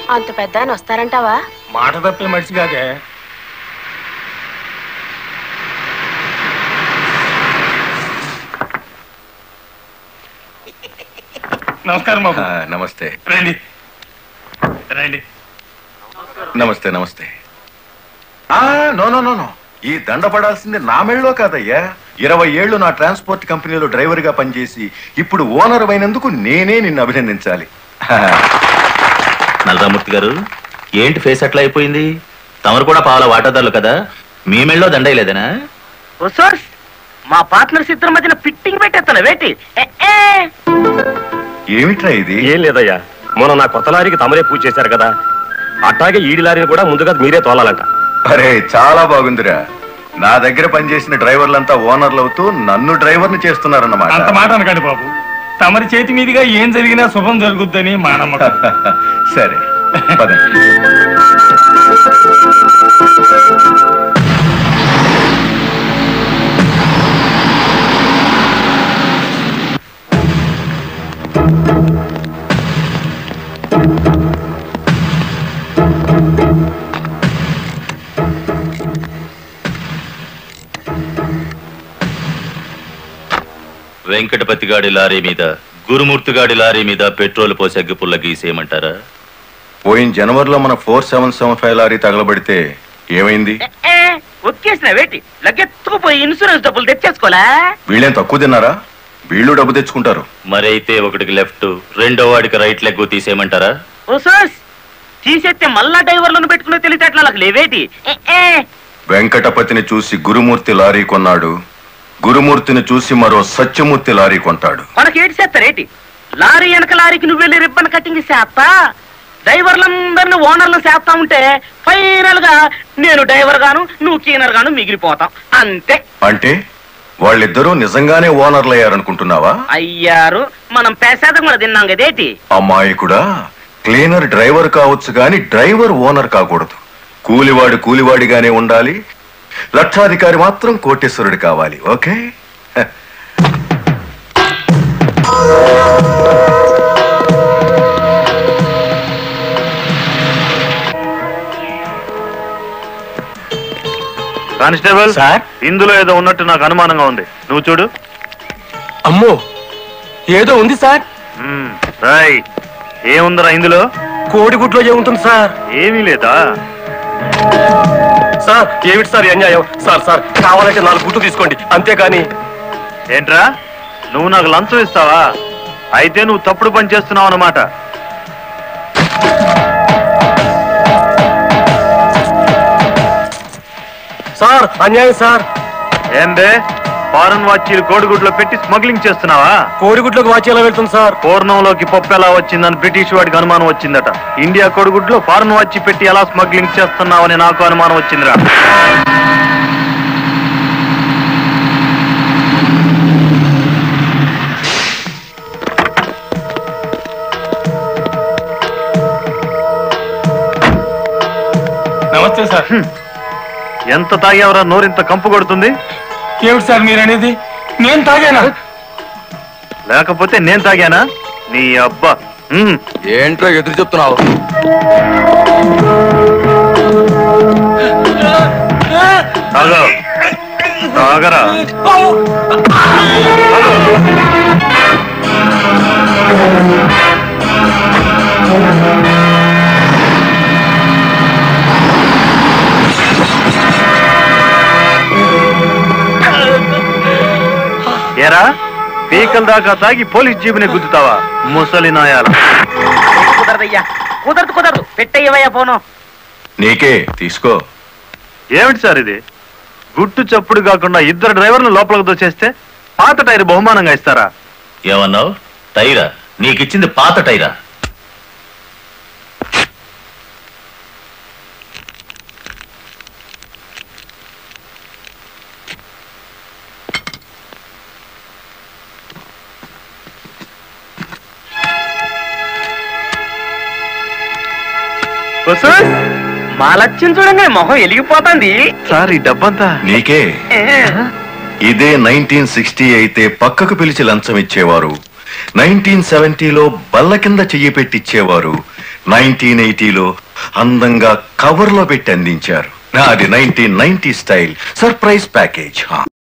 అంత పెద్ద ఆయన వస్తారంటావా మాట తప్పే మనిషి కాదే నమస్కారం బాబు ఆ, నమస్తే రండి రండి నమస్తే నమస్తే ఆ, నో నో నో నో ఈ దండ పడాల్సింది నా మెళ్ళలో కాదయ్యా ఇరవై ఏళ్ళు నా ట్రాన్స్పోర్ట్ కంపెనీలో డ్రైవర్ గా పనిచేసి ఇప్పుడు ఓనర్ అయినందుకు నేనే నిన్ను అభినందించాలి నల్లరామూర్తి గారు ఏంటి ఫేస్ అట్లా అయిపోయింది తమరు కూడా పావుల వాటాదారులు కదా మీ మెళ్ళో దండయలేదనా సోర్స్ మా పార్ట్నర్స్ ఇద్దరి మధ్యన ఫిట్టింగ్ పెట్టేస్తాను వేటి ఏ, ఏ. ఏమిట్రా ఇది ఏం లేదయ్యా మొన్న నా కొత్త లారీకి తమరే పూజ చేశారు కదా అట్లాగే ఈడి లారీని కూడా ముందుగా మీరే తోలాలంట అరే చాలా బాగుందిరా నా దగ్గర పనిచేసిన డ్రైవర్లంతా ఓనర్లు అవుతూ నన్ను డ్రైవర్ని చేస్తున్నారన్నమాట అంత మాట అనకండి బాబు తమరి చేతి మీదుగా ఏం జరిగినా శుభం జరుగుద్దని మా నమ్మకం సరే పదండి వెంకటపతి గాడి లారీ మీద గురుమూర్తి గాడి లారీ మీద పెట్రోల్ పోసి అగ్గిపుల్ల గీసేయమంటారా పోయిన జనవరిలో మన four seven seven five lorry తగలబడితే ఏమైంది ఏ, ఏ. ఒక్కేసిన వేటి లగ్గెత్తుకుపోయి ఇన్సూరెన్స్ డబ్బులు తెచ్చేసుకోలే వీళ్ళేం తక్కువ తిన్నారా వీళ్ళు డబ్బు తెచ్చుకుంటారు మరైతే ఒకటికి లెఫ్ట్ రెండో వాడికి రైట్ లెగ్ తీసేయమంటారా ఓ సోర్స్ తీసేస్తే మళ్ళా డ్రైవర్లను పెట్టుకునే తెలివితేటలు వాళ్ళకి లేవేటి ఏ, ఏ. వెంకటపతిని చూసి గురుమూర్తి లారీ కొన్నాడు గురుమూర్తిని చూసి మరో సత్యమూర్తి లారీ కొంటాడు మనకి ఏటి చేస్తారేటి లారీ వెనక లారీకి నువ్వు వెళ్ళి రిబ్బన్ కటింగ్ చేస్తా డ్రైవర్లందరిని ఓనర్లు చేస్తా ఉంటే ఫైనల్ గా నేను డ్రైవర్ గాను నువ్వు క్లీనర్ గాను మిగిలిపోతాం అంతే అంటే వాళ్ళిద్దరూ నిజంగానే ఓనర్లు అయ్యారనుకుంటున్నావా అయ్యారు మనం పెసాదం కూడా తిన్నాం కదేటి అమ్మాయికుడా క్లీనర్ డ్రైవర్ కావచ్చు గాని డ్రైవర్ ఓనర్ కాకూడదు కూలివాడు కూలివాడిగానే ఉండాలి లక్షాధికారి మాత్రం కోటేశ్వరుడు కావాలి ఓకే హ. కానిస్టేబుల్ సార్ ఇందులో ఏదో ఉన్నట్టు నాకు అనుమానంగా ఉంది నువ్వు చూడు అమ్మో ఏదో ఉంది సార్ మ్మ్. రాయ్ ఏముందిరా ఇందులో కోడిగుడ్లో ఏముంటుంది సార్ ఏమీ లేదా సార్ ఏమిటి సార్ ఈ అన్యాయం సార్ సార్ కావాలంటే నాలుగు గుడ్లు తీసుకోండి అంతేగాని ఏంట్రా నువ్వు నాకు లంచం ఇస్తావా అయితే నువ్వు తప్పుడు పని చేస్తున్నావు అన్నమాట సార్ అన్యాయం సార్ ఏందే ఫారెన్ వాచీలు కోడిగుడ్లో పెట్టి స్మగ్లింగ్ చేస్తున్నావా కోడిగుడ్లోకి వాచి ఎలా వెళ్తుంది సార్ పూర్ణంలోకి పప్పు ఎలా వచ్చిందని బ్రిటిష్ వాడికి అనుమానం వచ్చిందట ఇండియా కోడిగుడ్లో ఫారెన్ వాచి పెట్టి ఎలా స్మగ్లింగ్ చేస్తున్నావని నాకు అనుమానం వచ్చిందిరా నమస్తే సార్ ఎంత తాగేవరా నోరింత కంపు కొడుతుంది ఏమిటి సార్ మీరనేది నేను తాగానా లేకపోతే నేను తాగానా నీ అబ్బా మ్మ్. ఏంట్రా ఎదురు చెప్తున్నావు తాగు తాగరా ఏరా పీకల దాకా తాగి పోలీస్ జీబుని గుద్దుతావా ముసలి నాయాల కుదరదయ్యా కుదరదు కుదరదు పెట్టయ్యవయ్యా పోను నీకే తీసుకో ఏమిటి సార్ ఇది గుట్టు చప్పుడు కాకుండా ఇద్దరు డ్రైవర్లు లోపలికి దోచేస్తే పాత టైర్ బహుమానంగా ఇస్తారా ఏమన్నావు టైరా నీకిచ్చింది పాత టైరా వసూల్, మా లక్ష్యం చూడండి మొహం వెలిగిపోతుంది సార్ ఈ డబ్బంతా నీకే ఇదే నైన్టీన్ సిక్స్టీ అయితే పక్కకు పిలిచి లంచం ఇచ్చేవారు నైన్టీన్ సెవెంటీలో బల్ల కింద చెయ్యి పెట్టిచ్చేవారు నైన్టీన్ ఎయిటీలో అందంగా కవర్లో పెట్టి అందించారు నాది nineteen ninety style surprise package హా